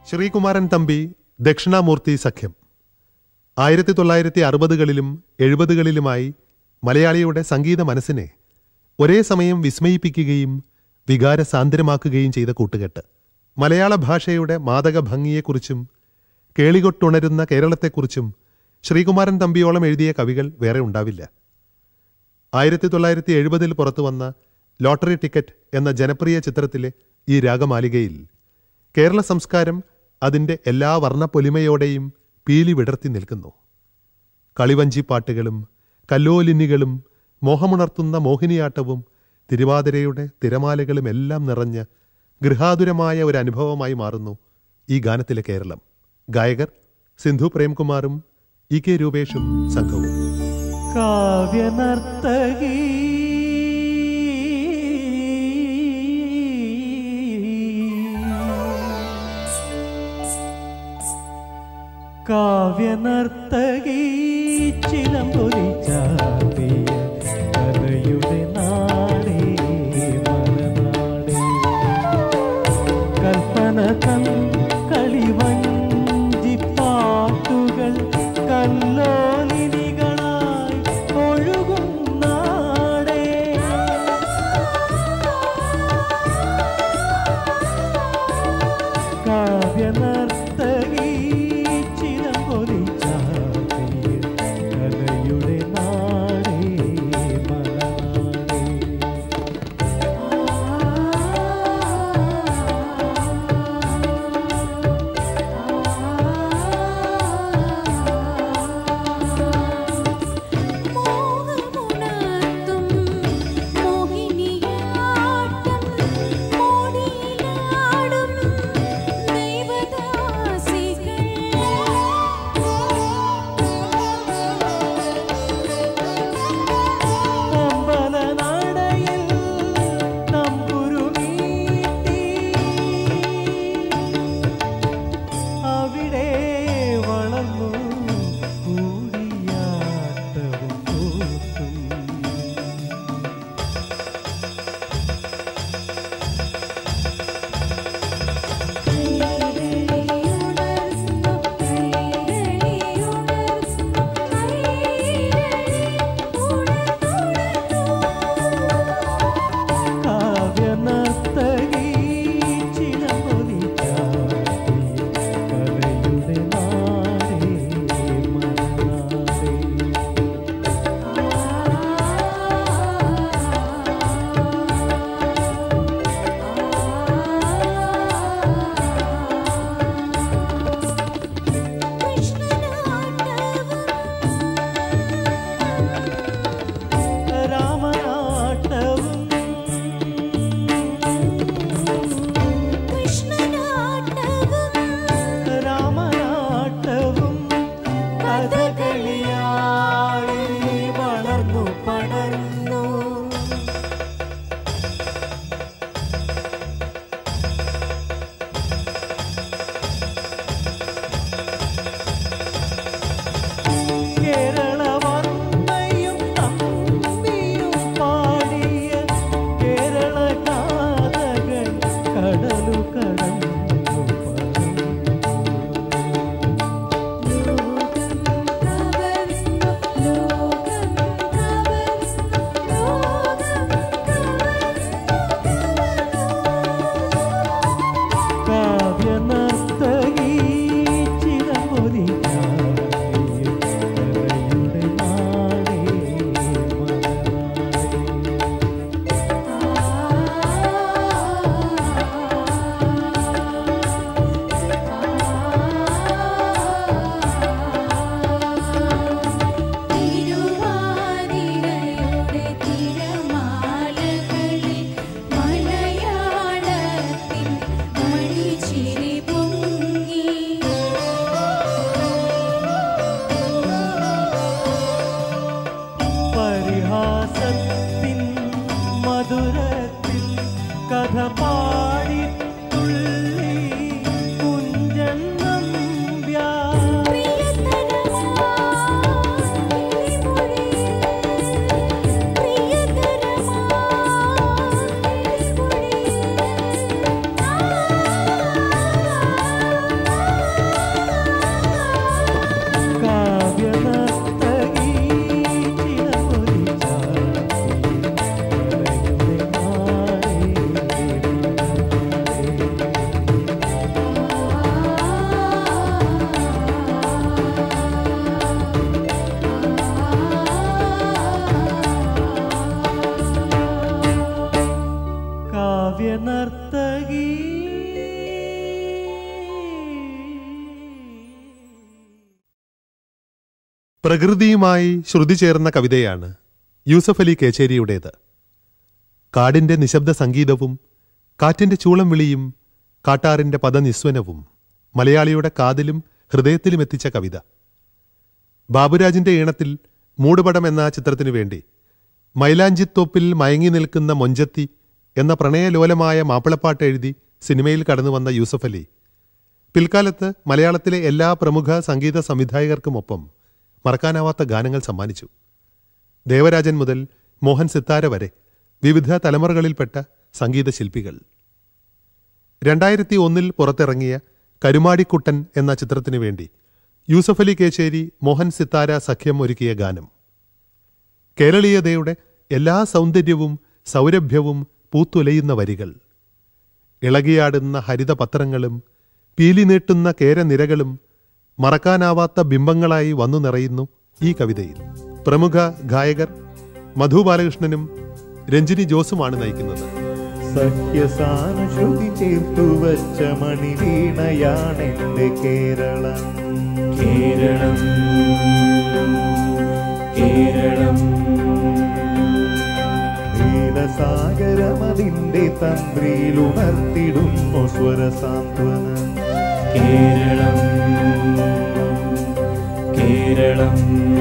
ശ്രീകുമാരൻ തമ്പി ദക്ഷിണാമൂർത്തി സഖ്യം ആയിരത്തി തൊള്ളായിരത്തി അറുപതുകളിലും എഴുപതുകളിലുമായി മലയാളിയുടെ സംഗീത മനസ്സിനെ ഒരേ സമയം വിസ്മയിപ്പിക്കുകയും വികാരസാന്ദ്രമാക്കുകയും ചെയ്ത കൂട്ടുകെട്ട് മലയാള ഭാഷയുടെ മാദക ഭംഗിയെക്കുറിച്ചും കേളികൊട്ടുണരുന്ന കേരളത്തെക്കുറിച്ചും ശ്രീകുമാരൻ തമ്പിയോളം എഴുതിയ കവികൾ വേറെ ഉണ്ടാവില്ല ആയിരത്തി തൊള്ളായിരത്തി എഴുപതിൽ പുറത്തു വന്ന ലോട്ടറി ടിക്കറ്റ് എന്ന ജനപ്രിയ ചിത്രത്തിലെ ഈ രാഗമാലികയിൽ കേരള സംസ്കാരം അതിൻ്റെ എല്ലാ വർണ്ണപ്പൊലിമയോടെയും പീലി വിടർത്തി നിൽക്കുന്നു കളിവഞ്ചിപ്പാട്ടുകളും കല്ലോലിനികളും മോഹമുണർത്തുന്ന മോഹിനിയാട്ടവും തിരുവാതിരയുടെ തിരമാലകളും എല്ലാം നിറഞ്ഞ ഗൃഹാതുരമായ ഒരു അനുഭവമായി മാറുന്നു ഈ ഗാനത്തിലെ കേരളം ഗായകർ സിന്ധു പ്രേംകുമാറും ഇ കെ രൂപേഷും സംഘവും കാവ്യനർത്തകി കാവ്യനർത്തകി ചിലമ്പൊലി ചാർത്തിയ കലയുടെ നാടേ മലനാടേ കൽപ്പന തൻ കളിവഞ്ചിപ്പാട്ടുകൾ കല്ലോലിനികളായി ഒഴുകും നാടേ കാവ്യനർത്തകി ചിലമ്പൊലി ചാർത്തിയ കലയുടെ നാടേ മലനാടേ മോഹമുണർത്തും മോഹിനിയാട്ടം മോടിയിലാടും ദൈവദാസികൾ അമ്പലനടയിൽ തമ്പുരുമീട്ടി അവിടെ വളർന്നു കൂടിയാട്ടവും കൂത്തും കാവ്യനർത്തകി ചിലമ്പൊലി ചാർത്തിയ കലയുടെ നാടേ മലനാടേ രാമനാട്ടവും രാമനാട്ടവും കഥകളിയായി വളർന്നു പടർന്നു കേരള വർണ്ണയും തമ്പിയും പാടിയ കേരള ഗാഥകൾ കടലു കടന്നു കാവ്യനർത്തകി ചിരപൊലി ചാർത്തിയ കലയുടെ നാടേ മലനാടേ പ്രകൃതിയുമായി ശ്രുതി ചേർന്ന കവിതയാണ് യൂസഫ് അലി കേച്ചേരിയുടേത് കാടിന്റെ നിശബ്ദ സംഗീതവും കാറ്റിന്റെ ചൂളം വിളിയും കാട്ടാറിന്റെ പദനിസ്വനവും മലയാളിയുടെ കാതിലും ഹൃദയത്തിലും എത്തിച്ച കവിത ബാബുരാജിന്റെ ഈണത്തിൽ മൂടുപടം എന്ന ചിത്രത്തിനു വേണ്ടി മൈലാഞ്ചിത്തോപ്പിൽ മയങ്ങി നിൽക്കുന്ന മൊഞ്ചത്തി എന്ന പ്രണയലോലമായ മാപ്പിളപ്പാട്ട് എഴുതി സിനിമയിൽ കടന്നു വന്ന യൂസഫ് അലി പിൽക്കാലത്ത് മലയാളത്തിലെ എല്ലാ പ്രമുഖ സംഗീത സംവിധായകർക്കുമൊപ്പം മറക്കാനാവാത്ത ഗാനങ്ങൾ സമ്മാനിച്ചു ദേവരാജൻ മുതൽ മോഹൻ സിത്താര വരെ വിവിധ തലമുറകളിൽപ്പെട്ട സംഗീത ശില്പികൾ രണ്ടായിരത്തി ഒന്നിൽ പുറത്തിറങ്ങിയ കരുമാടിക്കുട്ടൻ എന്ന ചിത്രത്തിനു വേണ്ടി യൂസഫ് അലി കേച്ചേരി മോഹൻ സിത്താര സഖ്യം ഒരുക്കിയ ഗാനം കേരളീയതയുടെ എല്ലാ സൗന്ദര്യവും സൗരഭ്യവും പൂത്തുലയുന്ന വരികൾ ഇളകിയാടുന്ന ഹരിതപത്രങ്ങളും പീലി നീട്ടുന്ന കേരനിരകളും മറക്കാനാവാത്ത ബിംബങ്ങളായി വന്നു നിറയുന്നു ഈ കവിതയിൽ പ്രമുഖ ഗായകർ മധു ബാലകൃഷ്ണനും രഞ്ജിനി ജോസുമാണ് നയിക്കുന്നത് സഖ്യസാനുശ്രുതി ചേർത്തു വച്ച മണിവീണയാണെന്റെ കേരളം കേരളം കേരളം നീലസാഗരമതിന്റെ തന്ത്രിയിൽ ഉണർത്തിടുന്നു സ്വരസാന്ത്വനം കേരളം കേരളം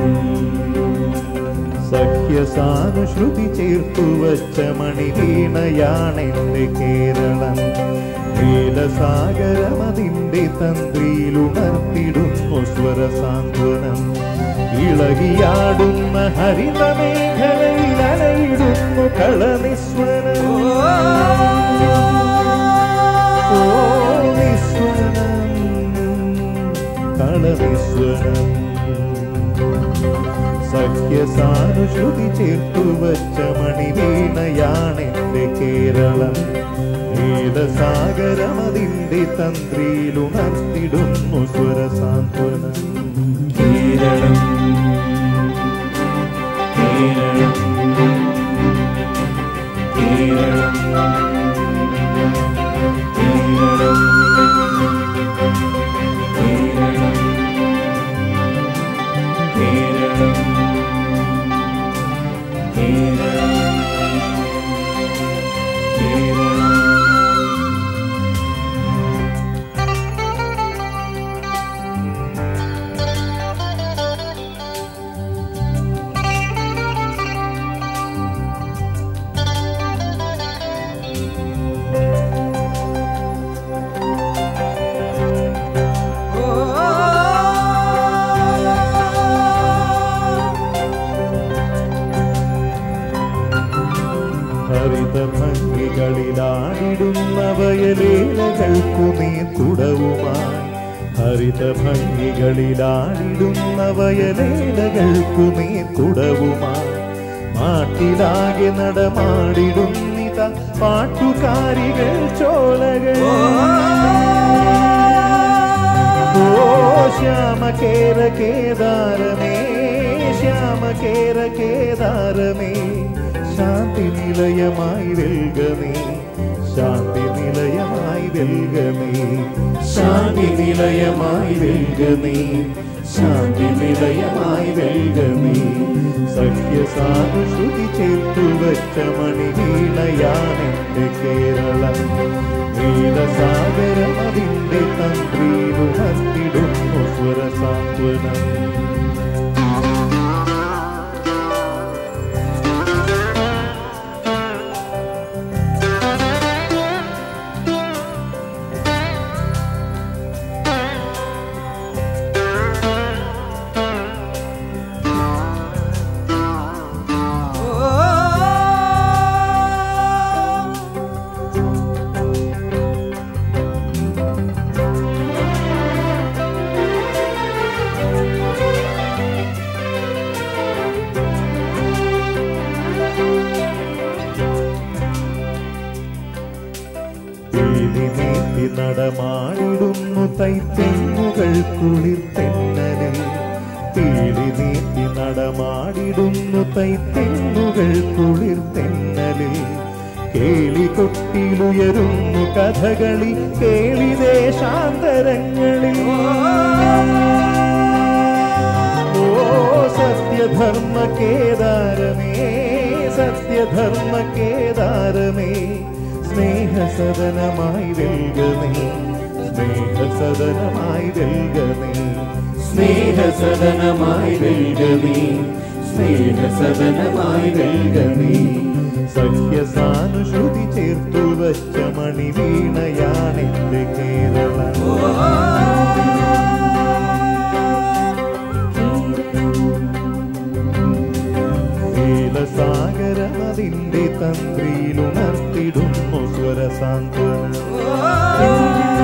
സഖ്യസാനുശ്രുതി ചേർത്തു വച്ച മണിവീണയാണെന്റെ കേരളം നീലസാഗരമതിന്റെ തന്ത്രിയിൽ ഉണർത്തിടുന്നു സ്വരസാന്ത്വനം ഇളകിയാടുന്ന ഹരിതമേഖലയിൽ അലയിടുന്നു കളനിസ്വരം ഓ നിസ്വരം കളനിസ്വരം സഖ്യസാനുശ്രുതി ചേർത്തു വച്ച മണിവീണയാണെന്റെ കേരളം നീലസാഗരമതിന്റെ തന്ത്രിയിൽ ഉണർത്തിടുന്നു സ്വരസാന്ത്വനം കേരളം കേരളം കേരളം കേരളം കേരളം കേരളം കേരളം കേരളം ഹരിത ഭംഗികളിലാടിടുന്ന വയലേലകൾക്കു നീ കുടവുമായി ഹരിത ഭംഗികളിലാടിടുന്ന വയലേലകൾക്കു നീ കുടവുമായി നാട്ടിലാകെ നടമാടിടുന്നിത പാട്ടുകാരികൾ ചോലകൾ ഓ ശ്യാമ കേര കേദാരമേ ശ്യാമ കേര കേദാരമേ ശാന്തി നിലയമായി വെൽകമേ ശാന്തി നിലയമായി വെൽകമേ ശാന്തി നിലയമായി വെൽകമേ ശാന്തി നിലയമായി വെൽകമേ സഖ്യസാനുശ്രുതി ചേർത്തു വച്ച മണിവീണയാണെന്റെ കേരളം നീലസാഗരം അതിന്റെ തന്ത്രിയിലുണർത്തിടുന്നു സ്വരസാന്ത്വനം പീലി നീട്ടി നടമാടിടുന്നു തൈത്തെങ്ങുകൾ കുളിർത്തെന്നലിൽ പീലി നീട്ടി നടമാടിടുന്നു തൈത്തെങ്ങുകൾ കുളിർത്തെന്നലിൽ കേളി കൊട്ടിലുയരുന്നു കഥകളി കേളി ദേശാന്തരങ്ങളിൽ ഓ കേദാരമേ സത്യധർമ്മ കേദാരമേ സ്നേഹസദനമായി വെൽകമേ സ്നേഹസദനമായി വെൽകമേ സ്നേഹസദനമായി വെൽകമേ സ്നേഹസദനമായി വെൽകമേ സഖ്യസാനുശ്രുതി ചേർത്തു വച്ച മണിവീണയാണെന്റെ കേരളം നീലസാഗരമതിന്റെ തന്ത്രിയിലുണർത്തിടുന്നു സ്വരസാന്ത്വനം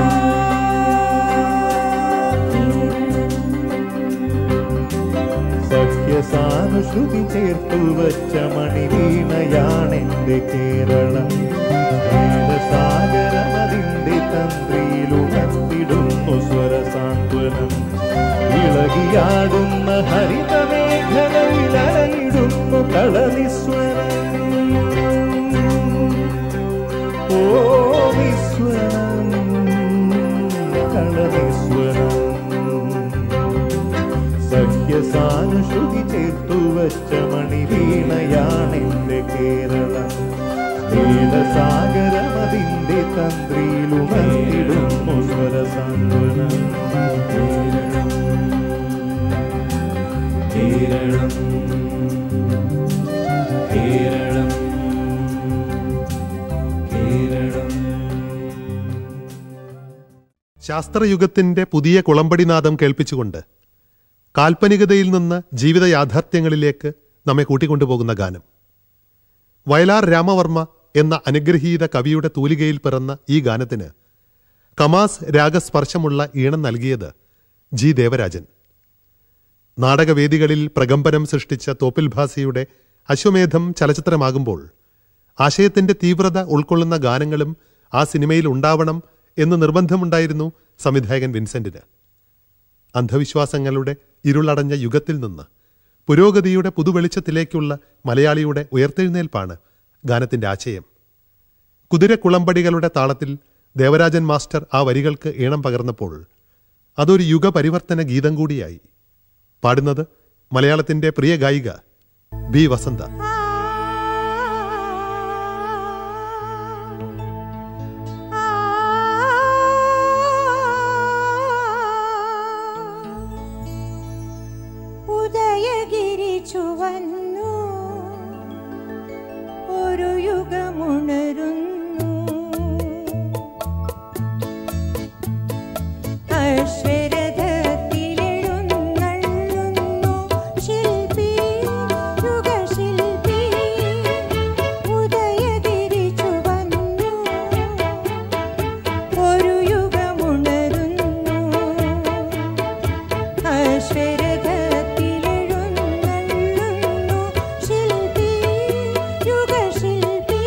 സഖ്യസാനുശ്രുതി ചേർത്തു വച്ച മണിവീണയാണെന്റെ കേരളം നീലസാഗരമതിന്റെ തന്ത്രിയിലുണർത്തിടുന്നു സ്വരസാന്ത്വനം ഇളകിയാടുന്ന ഹരിതമേഖലയിലയിടുന്നു കളനിസ്വരം ഓ നിസ്വരം കളനിസ്വരം സഖ്യസാനുശ്രുതി ചേർത്തു വച്ച മണിവീണയാണെന്റെ കേരളം നീലസാഗരമതിന്റെ തന്ത്രിയിലുണർത്തിടുന്നു സ്വരസാന്ത്വനം കേരളം കേരളം കേരളം ശാസ്ത്രയുഗത്തിന്റെ പുതിയ കുളമ്പടിനാദം കേൾപ്പിച്ചുകൊണ്ട് കാൽപ്പനികതയിൽ നിന്ന് ജീവിത യാഥാർത്ഥ്യങ്ങളിലേക്ക് നമ്മെ കൂട്ടിക്കൊണ്ടുപോകുന്ന ഗാനം വയലാർ രാമവർമ്മ എന്ന അനുഗ്രഹീത കവിയുടെ തൂലികയിൽ പിറന്ന ഈ ഗാനത്തിന് കമാസ് രാഗസ്പർശമുള്ള ഈണം നൽകിയത് ജി ദേവരാജൻ നാടകവേദികളിൽ പ്രകമ്പനം സൃഷ്ടിച്ച തോപ്പിൽ ഭാസിയുടെ അശ്വമേധം ചലച്ചിത്രമാകുമ്പോൾ ആശയത്തിന്റെ തീവ്രത ഉൾക്കൊള്ളുന്ന ഗാനങ്ങളും ആ സിനിമയിൽ ഉണ്ടാവണം എന്ന് നിർബന്ധമുണ്ടായിരുന്നു സംവിധായകൻ വിൻസെന്റിന് അന്ധവിശ്വാസങ്ങളുടെ ഇരുളടഞ്ഞ യുഗത്തിൽ നിന്ന് പുരോഗതിയുടെ പുതുവെളിച്ചത്തിലേക്കുള്ള മലയാളിയുടെ ഉയർത്തെഴുന്നേൽപ്പാണ് ഗാനത്തിന്റെ ആശയം കുതിരക്കുളമ്പടികളുടെ താളത്തിൽ ദേവരാജൻ മാസ്റ്റർ ആ വരികൾക്ക് ഈണം പകർന്നപ്പോൾ അതൊരു യുഗപരിവർത്തന ഗീതം കൂടിയായി പാടുന്നത് മലയാളത്തിന്റെ പ്രിയ ഗായിക ബി വസന്ത ഉദയഗിരി ചുവന്നു ഒരു യുഗമുണരുന്നു അശ്വരഥത്തിലെഴുന്നള്ളുന്നു ശില്പി യുഗശില്പി ഉദയഗിരി ചുവന്നു ഒരു യുഗമുണരുന്നു അശ്വരഥത്തിലെഴുന്നള്ളുന്നു ശില്പി യുഗശില്പി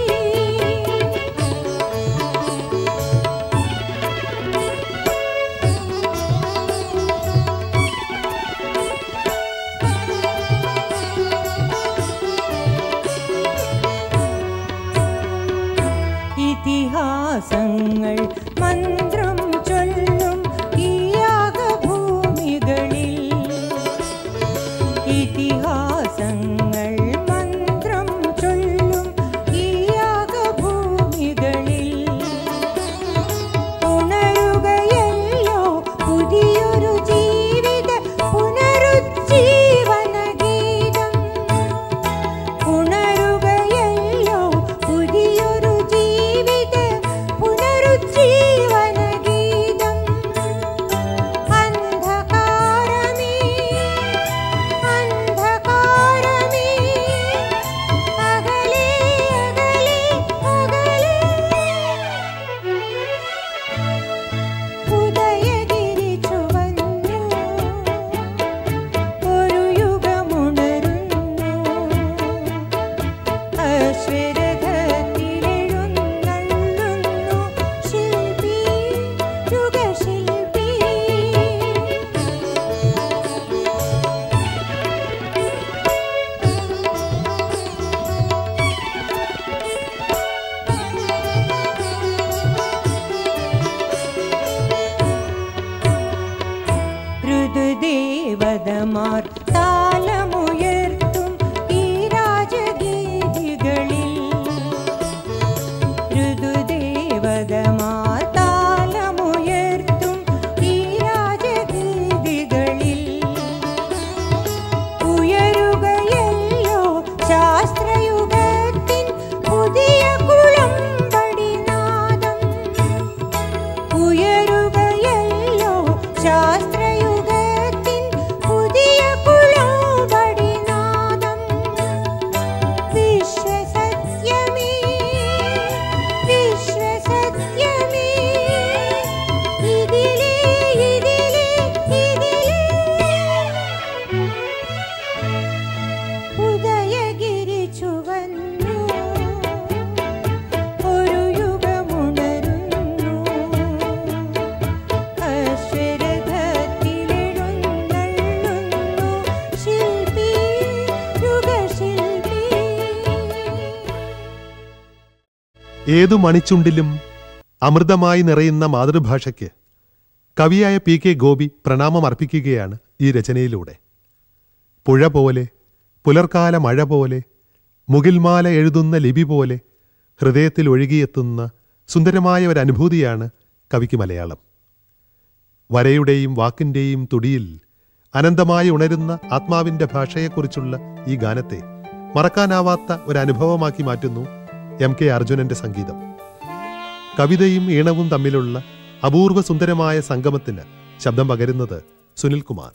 ഇതിഹാസങ്ങൾ മന്ത്രം ചൊല്ലും ഈ യാഗഭൂമികളിൽ ഇതിഹാസങ്ങൾ മന്ത്രം ചൊല്ലും ഈ യാഗഭൂമികളിൽ ഉണരുകയല്ലോ പുതിയൊരു ജീവിത പുനരുജ്ജീവന ഗീതം ഉണരുകയല്ലോ പുതിയൊരു ജീവിത പുനരുജ്ജീവന ഗീതം അന്ധകാരമേ അന്ധകാരമേ അകലെ അകലെ അകലെ ഉദയഗിരി ചുവന്നു ഒരു യുഗമുണരുന്നു അശ്വരഥത്തിലെഴുന്നള്ളുന്നു ശില്പി യുഗശില്പി ഋതുദേവതമാർ താലമുയർത്തും ശാസ്ത്രയുഗത്തിൻ പുതിയ കുളമ്പടിനാദം വിശ്വസത്യമേ വിശ്വസത്യമേ ഇതിലേ ഇതിലേ ഇതിലേ ഉദയഗിരി ചുവന്നു ഒരു യുഗമുണരുന്നു അശ്വരഥത്തിലെഴുന്നള്ളുന്നു ശില്പി യുഗശില്പി ഏതു മണിച്ചുണ്ടിലും അമൃതമായി നിറയുന്ന മാതൃഭാഷയ്ക്ക് കവിയായ പി കെ ഗോപി പ്രണാമം അർപ്പിക്കുകയാണ് ഈ രചനയിലൂടെ പുഴ പോലെ പുലർക്കാല മഴ പോലെ മുകിൽമാല എഴുതുന്ന ലിപി പോലെ ഹൃദയത്തിൽ ഒഴുകിയെത്തുന്ന സുന്ദരമായ ഒരു അനുഭൂതിയാണ് കവിക്ക് മലയാളം വരയുടെയും വാക്കിൻ്റെയും തുടിയിൽ അനന്തമായി ഉണരുന്ന ആത്മാവിൻ്റെ ഭാഷയെക്കുറിച്ചുള്ള ഈ ഗാനത്തെ മറക്കാനാവാത്ത ഒരു അനുഭവമാക്കി മാറ്റുന്നു എം കെ അർജുനന്റെ സംഗീതം കവിതയും ഈണവും തമ്മിലുള്ള അപൂർവ സുന്ദരമായ സംഗമത്തിന് ശബ്ദം പകരുന്നത് സുനിൽകുമാർ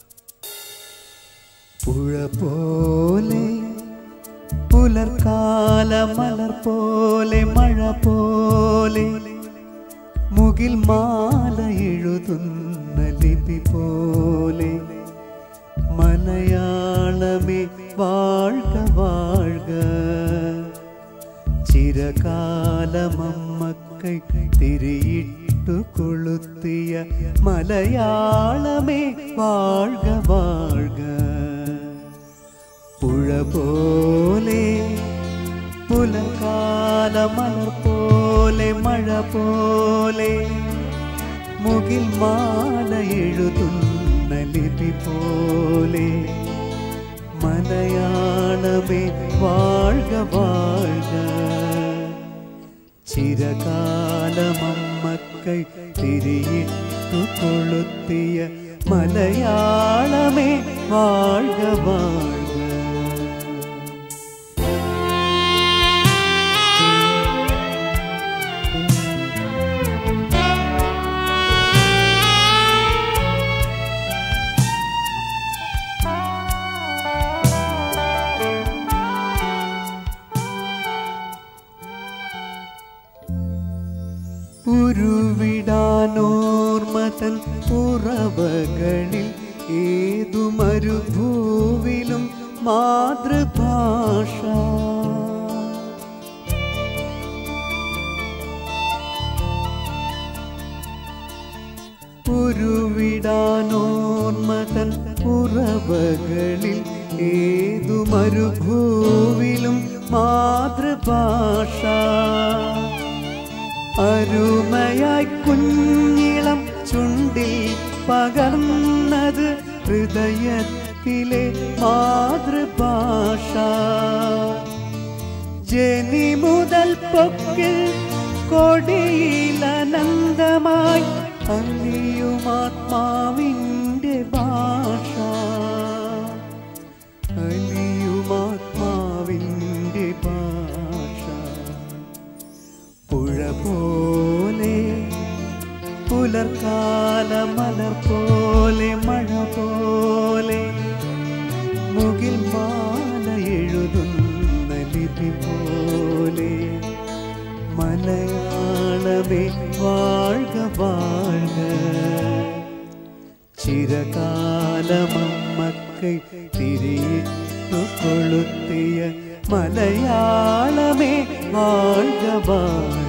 പുഴ പോലെ പുലർക്കാല മലർ പോലെ മഴ പോലെ മുകിൽ മാല എഴുതുന്ന ലിപി പോലെ മലയാളമേ വാഴ്ക വാഴ്ക ചിരകാലമമ്മക്കൈ തിരിയിട്ടു കൊളുത്തിയ മലയാളമേ വാഴ്ക വാഴ്ക പുഴ പോലെ പുലകാല മലർ പോലെ മഴ പോലെ മുകിൽ മാല എഴുതുന്ന ലിപി പോലെ മലയാളമേ വാഴ്ക വാഴ്ക ചിരകാലമമ്മക്കൈ തിരിയിട്ടു കൊളുത്തിയ മലയാളമേ വാഴ്ക വാഴ്ക ഉരുവിടാനോർമതൻ ഉറവകളിൽ ഏതു മരുഭൂവിലും മാതൃഭാഷ ഉരുവിടാനോർമതൻ ഉറവകളിൽ ഏതു മരുഭൂവിലും മാതൃഭാഷ അരുമയായി കുഞ്ഞിളം ചുണ്ടിൽ പകർന്നത് ഹൃദയത്തിലെ മാതൃഭാഷ ജനി മുതൽ പൊക്കിൽ കൊടിയിലനന്തമായി അലിയുമാത്മാവിൻ്റെ ഭാഷ അലിയുമാത്മാവിൻ്റെ ഭാഷ പുഴ പോലെ പുലർക്കാല മലർ പോലെ മഴ പോലെ മുകിൽ മാല എഴുതുന്ന ലിപി പോലെ മലയാളമേ വാഴ്ക വാഴ്ക ചിരകാലമമ്മക്കൈ തിരിയിട്ടു കൊളുത്തിയ മലയാളമേ വാഴ്ക വാഴ്ക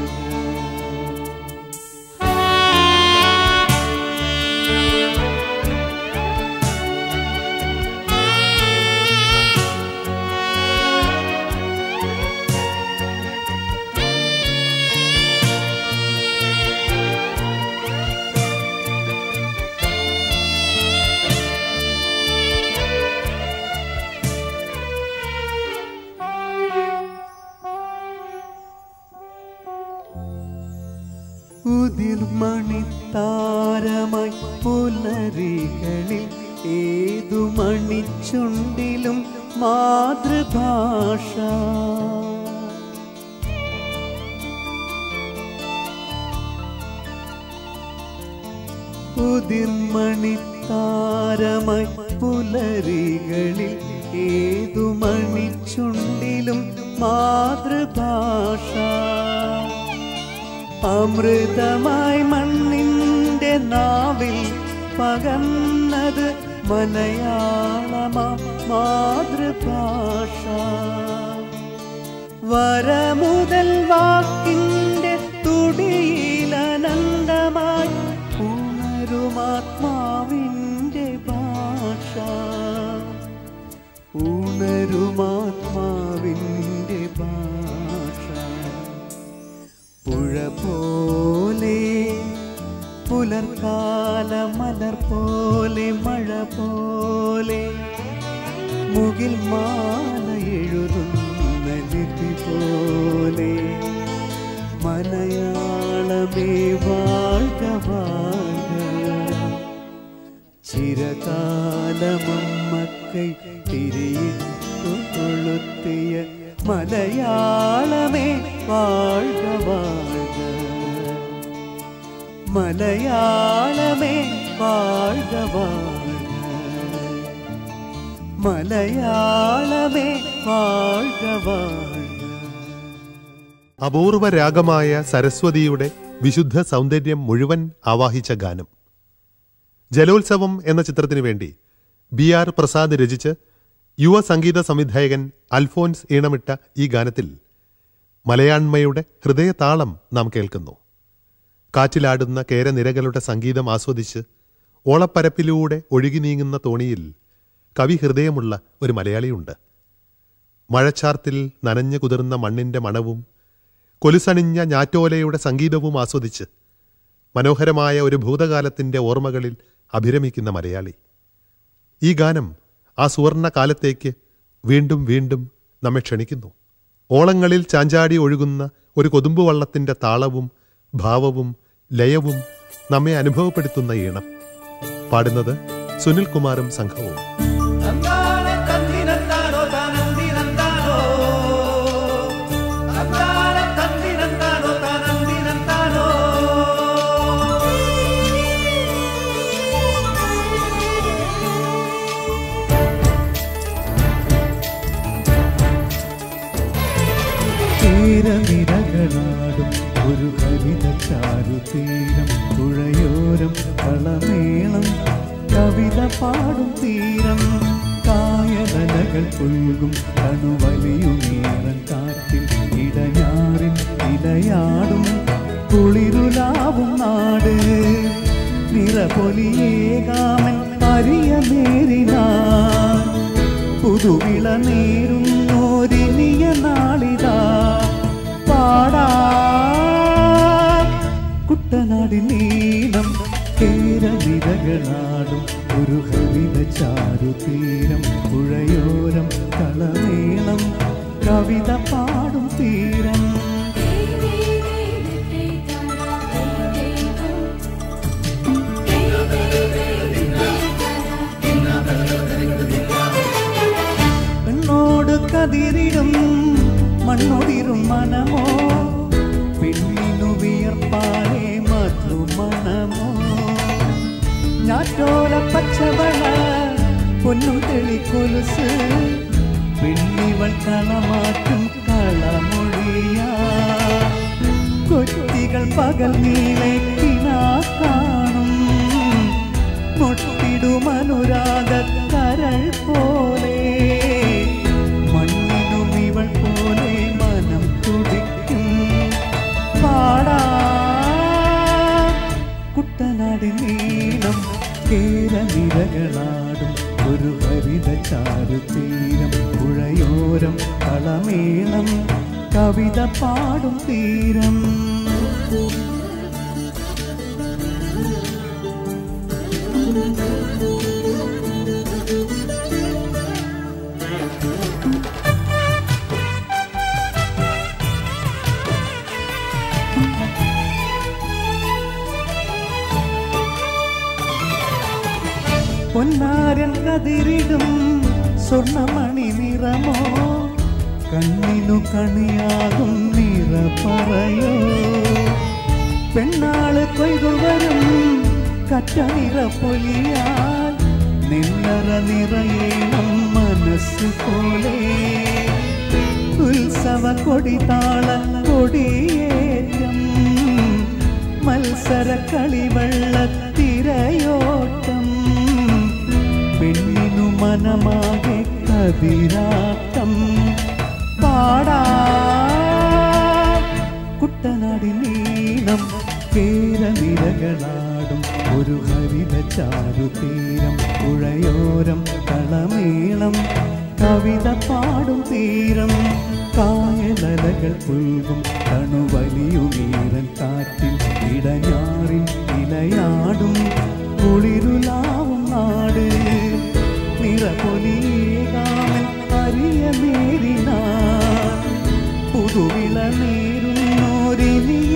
ഉതിർമണിത്താരമായി പുലരികളിൽ ഏതു മണിച്ചുണ്ടിലും മാതൃഭാഷ ഉതിർമണിത്താരമായി പുലരികളിൽ ഏതു മണിച്ചുണ്ടിലും മാതൃഭാഷ അമൃതമായി മണ്ണിൻ്റെ നാവിൽ പകർന്നത് മലയാളമാ മാതൃഭാഷ വരമുതൽ വാക്കിൻ്റെ തുടിയിലനന്തമായി ഉണരുമാത്മാവിൻ്റെ ഭാഷ ഉണരുമാത്മാവിൻ്റെ ഭാഷ പുഴ പോലെ പുലർക്കാല മലർ പോലെ മഴ പോലെ മുകിൽ മാല എഴുതുന്ന ലിപി പോലെ മലയാളമേ വാഴ്ക വാഴ്ക ചിരകാലമമ്മക്കൈ തിരിയിട്ടു കൊളുത്തിയ മലയാളമേ വാഴ്ക വാഴ്ക മലയാളമേ വാഴ്ക വാഴ്ക മലയാളമേ വാഴ്ക വാഴ്ക അപൂർവ രാഗമായ സരസ്വതിയുടെ വിശുദ്ധ സൗന്ദര്യം മുഴുവൻ ആവാഹിച്ച ഗാനം ജലോത്സവം എന്ന ചിത്രത്തിനു വേണ്ടി ബി ആർ പ്രസാദ് രചിച്ച് യുവ സംഗീത സംവിധായകൻ അൽഫോൻസ് ഈണമിട്ട ഈ ഗാനത്തിൽ മലയാണ്മയുടെ ഹൃദയതാളം നാം കേൾക്കുന്നു കാറ്റിലാടുന്ന കേരനിരകളുടെ സംഗീതം ആസ്വദിച്ച് ഓളപ്പരപ്പിലൂടെ ഒഴുകി നീങ്ങുന്ന തോണിയിൽ കവി ഹൃദയമുള്ള ഒരു മലയാളിയുണ്ട് മഴച്ചാർത്തിൽ നനഞ്ഞു കുതിർന്ന മണ്ണിന്റെ മണവും കൊലുസണിഞ്ഞ ഞാറ്റോലയുടെ സംഗീതവും ആസ്വദിച്ച് മനോഹരമായ ഒരു ഭൂതകാലത്തിന്റെ ഓർമ്മകളിൽ അഭിരമിക്കുന്ന മലയാളി ഈ ഗാനം ആ സുവർണ കാലത്തേക്ക് വീണ്ടും വീണ്ടും നമ്മെ ക്ഷണിക്കുന്നു ഓളങ്ങളിൽ ചാഞ്ചാടി ഒഴുകുന്ന ഒരു കൊതുമ്പുവള്ളത്തിന്റെ താളവും ഭാവവും ലയവും നമ്മെ അനുഭവപ്പെടുത്തുന്ന ഈണം പാടുന്നത് സുനിൽ കുമാറും സംഘവും തീരനിരകളാടും ഒരു ഹരിത ചാരുതീരം പുഴയോരം കളമേളം കവിത പാടും തീരം കായലകൾ പുൽകും കണുവലിയുമേറൻ കാറ്റിൽ ഇടയാറിൽ ഇലയാടും കുളിരുലാവും നാട് നിറപൊലിയേകാമൻ അരിയ നേരിനാ പുതുവിള നേരുന്നോരിനിയ നാളിതാ പാടാ കുട്ടനാടി നീളം കേരനിരകളാടും ഒരു ഹരിത ചാരുതീരം പുഴയോരം കളമേളം കവിത പാടും തീരം പെണ്ണോട് കതിരിടും മണ്ണൊടിരും മനമോ പെണ്ണിനു വിയർപ്പാലേ മധുമണമോ ഞാറ്റോല പച്ചവള പൊന്നും തെളിക്കൊലുസ് പെണ്ണിവൾ കളമാറ്റും കളമൊഴിയാ കൊച്ചികൾ പകൽ നീളെ കിനാ കാണും മുട്ടിടുമനുരാഗ കരൾ പോലെ മണ്ണിനും ഇവൾ പോലെ മനം തുടിക്കും പാടാ കുട്ടനാട് നീളം കേരനിരകളാടും ഒരു ഹരിത ചാരുതീരം പുഴയോരം കളമേളം കവിത പാടും തീരം പൊന്നാരൻ കതിരിടും സ്വർണമണി നിറമോ കണ്ണിനു കണിയാകും നിറ പറയോ പെണ്ണാള് കൊയ്തു വരും കറ്റ നിറപ്പൊലിയാൽ നെല്ലറ നിറയേണം മനസ്സ് പോലെ ഉത്സവ കൊടിതാള കൊടിയേറ്റം മത്സര കളിവെള്ളത്തിരയോട്ടം പെണ്ണിനു മനമാകെ കതിരാട്ടം പാടാ കുട്ടനാടി നീളം കേരനിരകളാടും ഒരു ഹരിത ചാരുതീരം പുഴയോരം കളമേളം കവിത പാടും തീരം കായലലകൾ പുൽകും തണുവലിയുമീറൻ കാറ്റിൽ ഇടഞ്ഞാറിൽ ഇലയാടും കുളിരുലാവും നാട് നിറപൊലിയേകാമൻ അരിയ നേരിനാ പുതുവിള നേരുന്നോരിനിയ